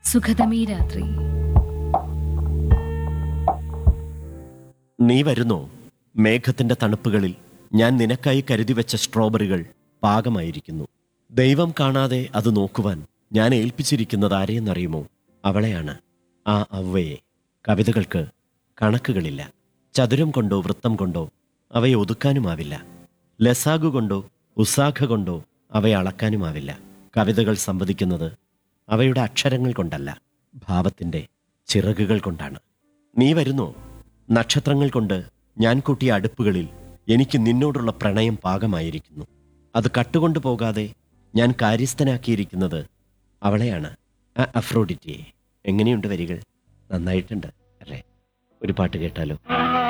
സുഖതമീ രാത്രി നീ വരുന്നോ മേഘത്തിന്റെ തണുപ്പുകളിൽ ഞാൻ നിനക്കായി കരുതി വെച്ച സ്ട്രോബറികൾ പാകമായിരിക്കുന്നു ദൈവം കാണാതെ അത് നോക്കുവാൻ ഞാൻ ഏൽപ്പിച്ചിരിക്കുന്നത് ആരെയെന്നറിയുമോ അവളെയാണ് ആ അവയെ കവിതകൾക്ക് കണക്കുകളില്ല ചതുരം കൊണ്ടോ വൃത്തം കൊണ്ടോ അവയെ ഒതുക്കാനുമാവില്ല ലസാഗു കൊണ്ടോ ഉസാഖ കൊണ്ടോ അവയെ അളക്കാനുമാവില്ല കവിതകൾ സംവദിക്കുന്നത് അവയുടെ അക്ഷരങ്ങൾ കൊണ്ടല്ല ഭാവത്തിന്റെ ചിറകുകൾ കൊണ്ടാണ് നീ വരുന്നോ നക്ഷത്രങ്ങൾ കൊണ്ട് ഞാൻ കൂട്ടിയ അടുപ്പുകളിൽ എനിക്ക് നിന്നോടുള്ള പ്രണയം പാകമായിരിക്കുന്നു അത് കട്ടുകൊണ്ടു പോകാതെ ഞാൻ കാര്യസ്ഥനാക്കിയിരിക്കുന്നത് അവളെയാണ് ആ അഫ്രോഡിറ്റിയെ എങ്ങനെയുണ്ട് വരികൾ നന്നായിട്ടുണ്ട് അല്ലേ ഒരു പാട്ട് കേട്ടാലോ